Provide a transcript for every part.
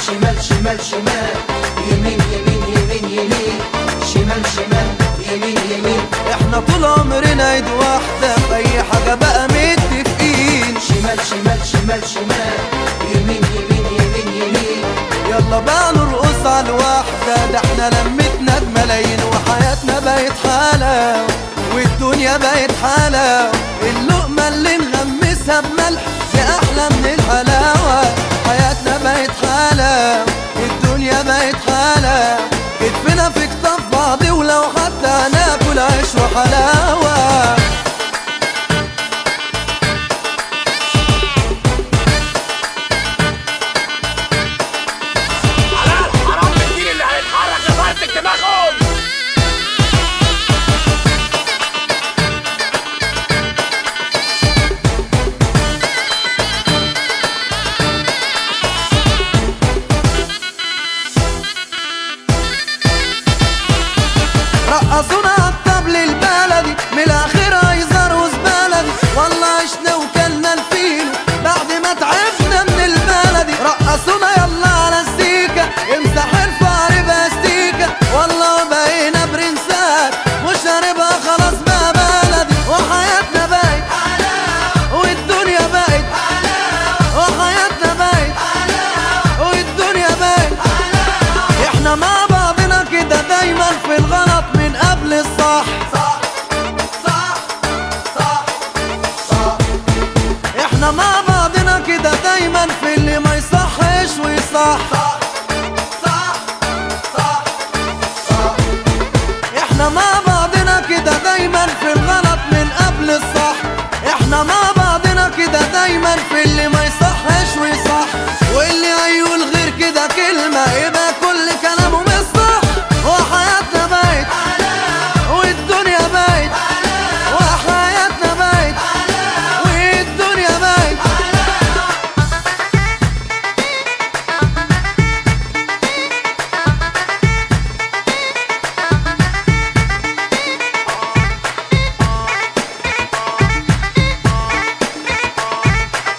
شمال شمال شمال يمين يمين يمين يمين شمال شمال يمين يمين احنا طول عمرنا ايد واحدة في اي حاجة بقى متفقين شمال شمال شمال شمال يمين يمين يمين يمين يلا بقى نرقص على الواحدة ده احنا لمتنا بملايين وحياتنا بقت حالة والدنيا بقت حالة اللقمة اللي نغمسها بملح دي أحلى من الحلاوة حياتنا بقت حالة الدنيا بقت حالة كتفنا في كتاف بعض ولو حتى هناكل عيش وحلاوة حلال حرام الدين اللي هيتحرك لفرد دماغهم رقصونا عالطبل البلدي من الاخر هيزار وزبلدي والله عشنا وكلنا الفيل بعد ما تعبنا من البلدي رقصونا يلا على السيكة امسح الفار باستيكة والله بقينا برنسات وشاربها خلاص بقى بلدي وحياتنا بقت والدنيا بقت وحياتنا بقت والدنيا بقت احنا مع بعضنا كده دايما في الغلط من قبل الصح صح صح صح صح احنا مع بعضنا كده دايما في اللي ما يصحش ويصح صح صح صح صح احنا مع بعضنا كده دايما في الغلط من قبل الصح احنا مع بعضنا كده دايما في اللي ما يصحش ويصح واللي هيقول غير كده كلمة يبقى كل كلامه مش صح وحياتنا بقت والدنيا بقت وحياتنا بقت والدنيا بقت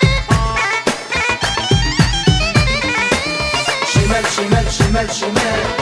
شمال شمال شمال شمال